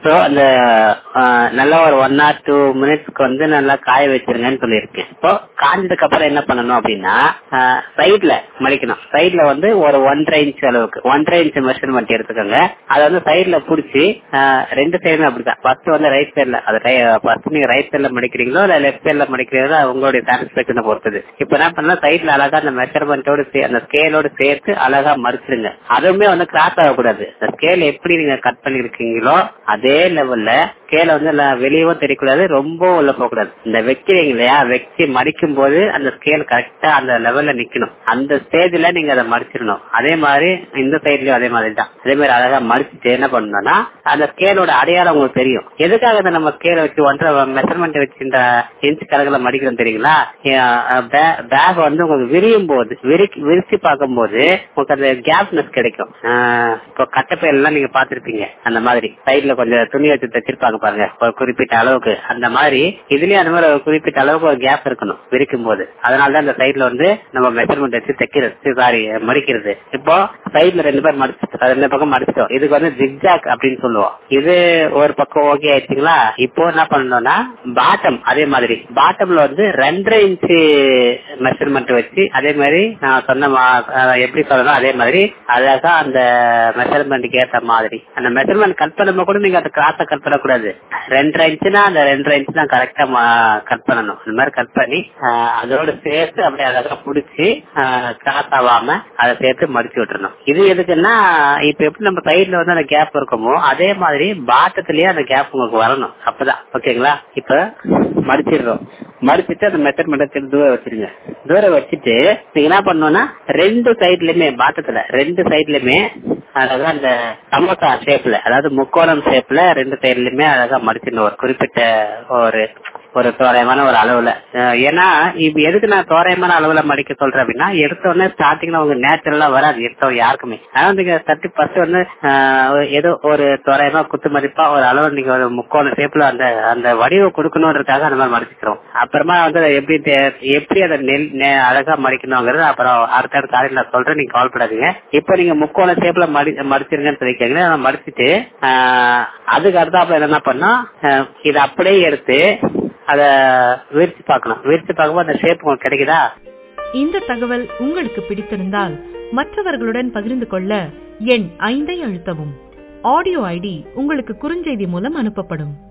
so அந்த ஆஹ், நல்லா ஒரு ஒன் ஆர் டூ மினிட்ஸ்க்கு வந்து நல்லா காய வச்சிருங்கன்னு சொல்லியிருக்கேன் இப்போ காஞ்சதுக்கு அப்புறம் என்ன பண்ணணும் அப்படின்னா சைட்ல மடிக்கணும் சைட்ல வந்து ஒரு ஒன்றரை இன்ச் அளவுக்கு ஒன்றரை இன்ச் மெஷர்மெண்ட் எடுத்துக்கோங்க அதை வந்து சைட்ல புடிச்சு ஆஹ், ரெண்டு சைடுமே அப்படிதான் ஃபர்ஸ்ட் வந்து ரைட் சைட்ல அது ஃபர்ஸ்ட் நீங்க ரைட் சைட்ல மடிக்கிறீங்களோ இல்ல லெஃப்ட் சைட்ல மடிக்கிறீங்களோ அது உங்களுடைய சாட்டிஸ்பேக்ஷனை பொறுத்தது இப்போ என்ன பண்ணலாம் சைட்ல அழகா அந்த மெஷர்மெண்டோட அந்த ஸ்கேலோட சேர்த்து அழகா மடிச்சிருங்க அதுவுமே வந்து கிராஸ் ஆகக்கூடாது இந்த ஸ்கேல் எப்படி நீங்க கட் பண்ணிருக்கீங்களோ அதே லெவல்ல ஸ்கேல வந்து எல்லாம் வெளியவும் தெரியக்கூடாது ரொம்ப உள்ள போக கூடாது இந்த வைக்கிறீங்க இல்லையா வச்சு மடிக்கும் போது அந்த ஸ்கேல் கரெக்டா அந்த லெவல்ல நிக்கணும் அந்த ஸ்டேஜ்ல நீங்க அதை மடிச்சிடணும் அதே மாதிரி இந்த சைட்லயும் அதே மாதிரி தான் அதே மாதிரி அழகா மடிச்சுட்டு என்ன பண்ணணும்னா அந்த ஸ்கேலோட அடையாளம் உங்களுக்கு தெரியும் எதுக்காக இதை நம்ம ஸ்கேல வச்சு ஒன்றரை மெஷர்மெண்ட் வச்சு இந்த இன்ச் கணக்குல மடிக்கிறோம் தெரியுங்களா பேக் வந்து உங்களுக்கு விரியும் போது விரி- விரிச்சு பார்க்கும்போது உங்களுக்கு அந்த கேப்னஸ் கிடைக்கும் ஆஹ் இப்போ கட்டப்பையல் எல்லாம் நீங்க பாத்திருப்பீங்க அந்த மாதிரி சைட்ல கொஞ்சம் துணி வச்சு தச்சிருப்பாங்க பாருங்க ஒரு குறிப்பிட்ட அளவுக்கு அந்த மாதிரி இதுலயும் அந்த மாதிரி ஒரு குறிப்பிட்ட அளவுக்கு ஒரு கேப் இருக்கணும் விரிக்கும் போது அதனாலதான் அந்த சைட்ல வந்து நம்ம மெஷர்மெண்ட் வச்சு தைக்கிறது சாரி மடிக்கிறது இப்போ சைட்ல ரெண்டு பேர் மடிச்சு ரெண்டு பக்கம் மடிச்சிட்டோம் இதுக்கு வந்து ஜிக்ஜாக் அப்படின்னு சொல்லுவோம் இது ஒரு பக்கம் ஓகே ஆயிடுச்சுங்களா இப்போ என்ன பண்ணணும்னா பாட்டம் அதே மாதிரி பாட்டம்ல வந்து ரெண்டரை இன்ச்சு மெஷர்மெண்ட் வச்சு அதே மாதிரி நான் சொன்ன மா- அஹ் எப்படி சொல்லணும் அதே மாதிரி அழகா அந்த மெஷர்மெண்ட்டுக்கு ஏத்த மாதிரி அந்த மெஷர்மெண்ட் கட் பண்ணும்போது கூட நீங்க அந்த கிராஸ கட் பண்ணக்கூடாது ரெண்டரை இன்ச்சுனா அந்த ரெண்டரை இன்ச் தான் கரெக்டா கட் பண்ணணும் அந்த மாதிரி கட் பண்ணி அஹ், அதோட சேர்த்து அப்படியே அழகா புடிச்சு கிராஸ் ஆகாம அதை சேர்த்து மடிச்சு விட்டுறணும் இது எதுக்குன்னா இப்ப எப்படி நம்ம சைடுல வந்து அந்த கேப் இருக்குமோ அதே மாதிரி பாட்டத்திலயே அந்த கேப் உங்களுக்கு வரணும் அப்பதான் ஓகேங்களா இப்ப மடிச்சிடுறோம் மடிச்சிட்டு அந்த மெஷர்மெண்ட் தூரம் வச்சிருங்க தூரம் வச்சுட்டு நீங்க என்ன பண்ணணும்னா ரெண்டு சைட்லயுமே பாட்டத்துல ரெண்டு சைட்லயுமே அழகா அந்த சமோசா ஷேப்ல அதாவது முக்கோணம் ஷேப்ல ரெண்டு சைட்லயுமே அழகா மடிச்சிடணும் ஒரு குறிப்பிட்ட ஒரு ஒரு தோராயமான ஒரு அளவுல அஹ் ஏன்னா இப்ப எதுக்கு நான் தோராயமான அளவுல மடிக்க சொல்றேன் அப்படின்னா எடுத்த உடனே ஸ்டார்டிங்ல உங்க நேச்சுரலா வராது எடுத்த யாருக்குமே ஆனா நீங்க தட்டி ஃபர்ஸ்ட் வந்து அஹ், ஏதோ ஒரு தோராயமா குத்து மதிப்பா ஒரு அளவு நீங்க ஒரு முக்கோண ஷேப்ல அந்த அந்த வடிவம் கொடுக்கணுன்றதுக்காக அந்த மாதிரி மடிச்சுக்கிறோம் அப்புறமா வந்து அதை எப்படி தே- எப்படி அதை நெல் நெ- அழகா மடிக்கணுங்கிறது அப்புறம் அடுத்தடுத்த காலையில் நான் சொல்றேன் நீங்க கவலைப்படாதீங்க இப்போ நீங்க முக்கோண ஷேப்ல மடி மடிச்சிருங்கன்னு சொல்லிக்கீங்க அதை மடிச்சிட்டு ஆஹ், அதுக்கு அடுத்தாப்புல என்ன பண்ணா ஆஹ், இதை அப்படியே எடுத்து அத விரிச்சு பார்க்கணும் விரிச்சு பார்க்கும்போது அந்த ஷேப் உங்களுக்கு கிடைக்குதா இந்த தகவல் உங்களுக்கு பிடித்திருந்தால் மற்றவர்களுடன் பகிர்ந்து கொள்ள எண் ஐந்தை அழுத்தவும் ஆடியோ ஐடி உங்களுக்கு குறுஞ்செய்தி மூலம் அனுப்பப்படும்